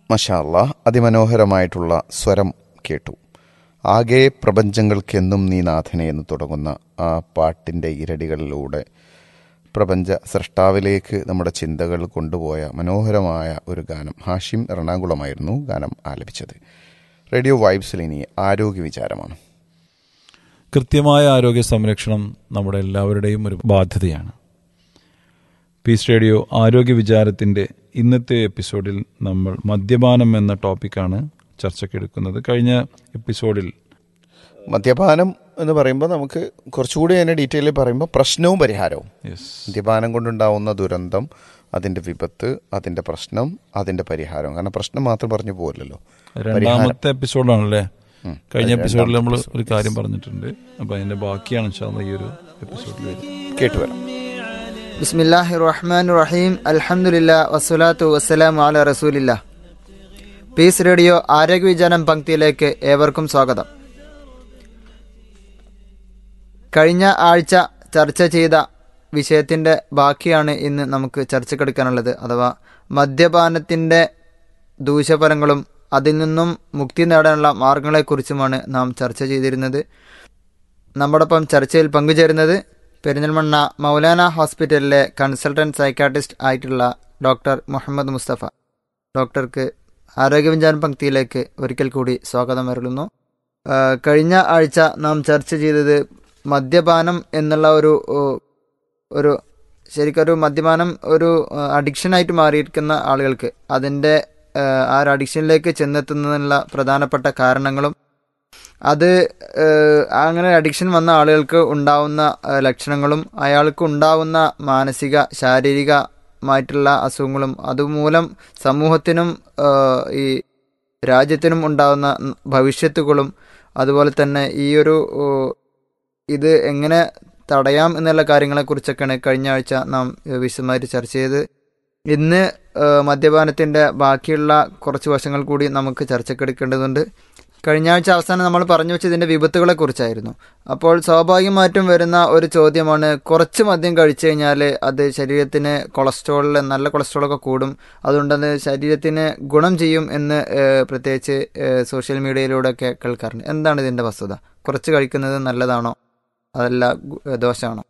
മഷാല്ല അതിമനോഹരമായിട്ടുള്ള സ്വരം കേട്ടു ആകെ പ്രപഞ്ചങ്ങൾക്കെന്നും നീ നാഥനെ എന്ന് തുടങ്ങുന്ന ആ പാട്ടിൻ്റെ ഇരടികളിലൂടെ പ്രപഞ്ച സൃഷ്ടാവിലേക്ക് നമ്മുടെ ചിന്തകൾ കൊണ്ടുപോയ മനോഹരമായ ഒരു ഗാനം ഹാഷിം എറണാകുളമായിരുന്നു ഗാനം ആലപിച്ചത് റേഡിയോ വൈബ്സിൽ ഇനി ആരോഗ്യ വിചാരമാണ് കൃത്യമായ ആരോഗ്യ സംരക്ഷണം നമ്മുടെ എല്ലാവരുടെയും ഒരു ബാധ്യതയാണ് പീസ് റേഡിയോ ആരോഗ്യ വിചാരത്തിൻ്റെ ഇന്നത്തെ എപ്പിസോഡിൽ നമ്മൾ മദ്യപാനം എന്ന ടോപ്പിക്കാണ് ചർച്ചയ്ക്കെടുക്കുന്നത് കഴിഞ്ഞ എപ്പിസോഡിൽ മദ്യപാനം എന്ന് പറയുമ്പോൾ നമുക്ക് കുറച്ചുകൂടി അതിനെ ഡീറ്റെയിൽ പറയുമ്പോൾ പ്രശ്നവും പരിഹാരവും യെസ് മദ്യപാനം കൊണ്ടുണ്ടാവുന്ന ദുരന്തം അതിൻ്റെ വിപത്ത് അതിൻ്റെ പ്രശ്നം അതിൻ്റെ പരിഹാരം കാരണം പ്രശ്നം മാത്രം പറഞ്ഞു പോകില്ലല്ലോ രണ്ടാമത്തെ എപ്പിസോഡാണല്ലേ കഴിഞ്ഞ എപ്പിസോഡിൽ നമ്മൾ ഒരു കാര്യം പറഞ്ഞിട്ടുണ്ട് അപ്പൊ അതിന്റെ ബാക്കിയാണ് ഇൻഷാല്ലാ ഈ ഒരു എപ്പിസോഡിൽ വരും കേട്ടുവരാം ബിസ്മില്ലാഹി റഹ്മാൻ റഹീം അൽഹംദുലില്ലാ വസ്സലാത്തു വസ്സലാമു അല റസൂലില്ല പീസ് റേഡിയോ ആരോഗ്യ വിചാരം പങ്ക്തിയിലേക്ക് ഏവർക്കും സ്വാഗതം കഴിഞ്ഞ ആഴ്ച ചർച്ച ചെയ്ത വിഷയത്തിന്റെ ബാക്കിയാണ് ഇന്ന് നമുക്ക് ചർച്ചക്കെടുക്കാനുള്ളത് അഥവാ മദ്യപാനത്തിന്റെ ദൂഷ്യഫലങ്ങളും അതിൽ നിന്നും മുക്തി നേടാനുള്ള മാർഗങ്ങളെക്കുറിച്ചുമാണ് നാം ചർച്ച ചെയ്തിരുന്നത് നമ്മോടൊപ്പം ചർച്ചയിൽ പങ്കുചേരുന്നത് പെരിന്തൽമണ്ണ മൗലാന ഹോസ്പിറ്റലിലെ കൺസൾട്ടന്റ് സൈക്കാട്രിസ്റ്റ് ആയിട്ടുള്ള ഡോക്ടർ മുഹമ്മദ് മുസ്തഫ ഡോക്ടർക്ക് ആരോഗ്യവിചാരം പങ്ക്തിയിലേക്ക് ഒരിക്കൽ കൂടി സ്വാഗതം അരുളുന്നു ആ, കഴിഞ്ഞ ആഴ്ച നാം ചർച്ച ചെയ്തത് മദ്യപാനം എന്നുള്ള ഒരു ഓ, ഒരു ശരിക്കൊരു മദ്യപാനം ഒരു അഡിക്ഷനായിട്ട് മാറിയിരിക്കുന്ന ആളുകൾക്ക് അതിൻ്റെ ആ, ആ ഒരു അഡിക്ഷനിലേക്ക് ചെന്നെത്തുന്നതിനുള്ള പ്രധാനപ്പെട്ട കാരണങ്ങളും അത് ഏഹ്, അങ്ങനെ അഡിക്ഷൻ വന്ന ആളുകൾക്ക് ഉണ്ടാവുന്ന ഏഹ്, ലക്ഷണങ്ങളും അയാൾക്ക് ഉണ്ടാവുന്ന മാനസിക ശാരീരികമായിട്ടുള്ള അസുഖങ്ങളും അതുമൂലം സമൂഹത്തിനും ഏഹ്, ഈ രാജ്യത്തിനും ഉണ്ടാവുന്ന ഭവിഷ്യത്തുകളും അതുപോലെ തന്നെ ഈ ഒരു ഏഹ്, ഇത് എങ്ങനെ തടയാം എന്നുള്ള കാര്യങ്ങളെക്കുറിച്ചൊക്കെയാണ് കഴിഞ്ഞ ആഴ്ച നാം ഏഹ്, വിശദമായിട്ട് ചർച്ച ചെയ്ത് ഇന്ന് ഏഹ്, മദ്യപാനത്തിന്റെ ബാക്കിയുള്ള കുറച്ച് വശങ്ങൾ കൂടി നമുക്ക് ചർച്ചക്കെടുക്കേണ്ടതുണ്ട് കഴിഞ്ഞ ആഴ്ച അവസാനം നമ്മൾ പറഞ്ഞു വെച്ചത് ഇതിന്റെ വിപത്തുകളെ കുറിച്ചായിരുന്നു അപ്പോൾ സ്വാഭാവികമായിട്ടും വരുന്ന ഒരു ചോദ്യമാണ് കുറച്ച് മദ്യം കഴിച്ചു കഴിഞ്ഞാൽ അത് ശരീരത്തിന് കൊളസ്ട്രോളിൽ നല്ല കൊളസ്ട്രോളൊക്കെ കൂടും അതുകൊണ്ട് അത് ശരീരത്തിന് ഗുണം ചെയ്യും എന്ന് ഏഹ്, പ്രത്യേകിച്ച് ഏഹ്, സോഷ്യൽ മീഡിയയിലൂടെ ഒക്കെ കേൾക്കാറുണ്ട് എന്താണ് ഇതിന്റെ വസ്തുത കുറച്ച് കഴിക്കുന്നത് നല്ലതാണോ അതല്ല ഗു- ഏഹ്, ദോഷമാണോ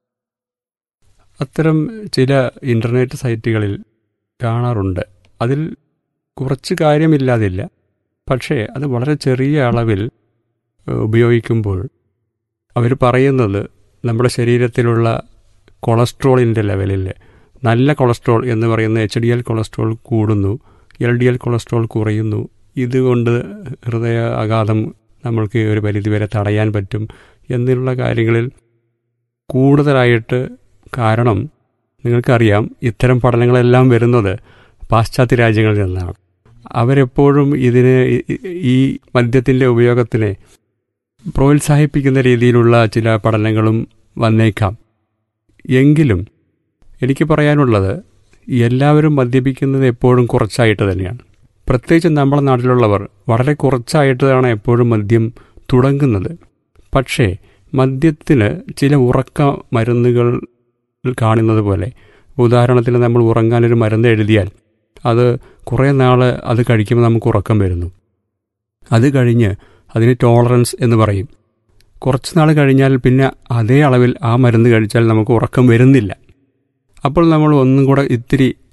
അത്തരം ചില ഇൻ്റർനെറ്റ് സൈറ്റുകളിൽ കാണാറുണ്ട് അതിൽ കുറച്ച് കാര്യമില്ലാതില്ല പക്ഷേ അത് വളരെ ചെറിയ അളവിൽ ഏഹ്, ഉപയോഗിക്കുമ്പോൾ അവർ പറയുന്നത് നമ്മുടെ ശരീരത്തിലുള്ള കൊളസ്ട്രോളിൻ്റെ ലെവലിൽ നല്ല കൊളസ്ട്രോൾ എന്ന് പറയുന്ന എച്ച് ഡി എൽ കൊളസ്ട്രോൾ കൂടുന്നു എൽ ഡി എൽ കൊളസ്ട്രോൾ കുറയുന്നു ഇതുകൊണ്ട് ഹൃദയ ആഘാതം നമ്മൾക്ക് ഒരു പരിധിവരെ തടയാൻ പറ്റും എന്നുള്ള കാര്യങ്ങളിൽ കൂടുതലായിട്ട് കാരണം നിങ്ങൾക്കറിയാം ഇത്തരം പഠനങ്ങളെല്ലാം വരുന്നത് പാശ്ചാത്യ രാജ്യങ്ങളിൽ നിന്നാണ് അവരെപ്പോഴും ഇതിനെ ഈ- ഈ മദ്യത്തിൻ്റെ ഉപയോഗത്തിനെ പ്രോത്സാഹിപ്പിക്കുന്ന രീതിയിലുള്ള ചില പഠനങ്ങളും വന്നേക്കാം എങ്കിലും എനിക്ക് പറയാനുള്ളത് എല്ലാവരും മദ്യപിക്കുന്നത് എപ്പോഴും കുറച്ചായിട്ട് തന്നെയാണ് പ്രത്യേകിച്ച് നമ്മുടെ നാട്ടിലുള്ളവർ വളരെ കുറച്ചായിട്ടാണ് എപ്പോഴും മദ്യം തുടങ്ങുന്നത് പക്ഷേ മദ്യത്തിന് ചില ഉറക്ക മരുന്നുകൾ കാണുന്നത് പോലെ ഉദാഹരണത്തിന് നമ്മൾ ഉറങ്ങാനൊരു മരുന്ന് എഴുതിയാൽ അത് കുറേ നാൾ അത് കഴിക്കുമ്പോൾ നമുക്ക് ഉറക്കം വരുന്നു അത് കഴിഞ്ഞ് അതിന് ടോളറൻസ് എന്ന് പറയും കുറച്ച് നാൾ കഴിഞ്ഞാൽ പിന്നെ അതേ അളവിൽ ആ മരുന്ന് കഴിച്ചാൽ നമുക്ക് ഉറക്കം വരുന്നില്ല അപ്പോൾ നമ്മൾ ഒന്നും കൂടെ ഇത്തിരി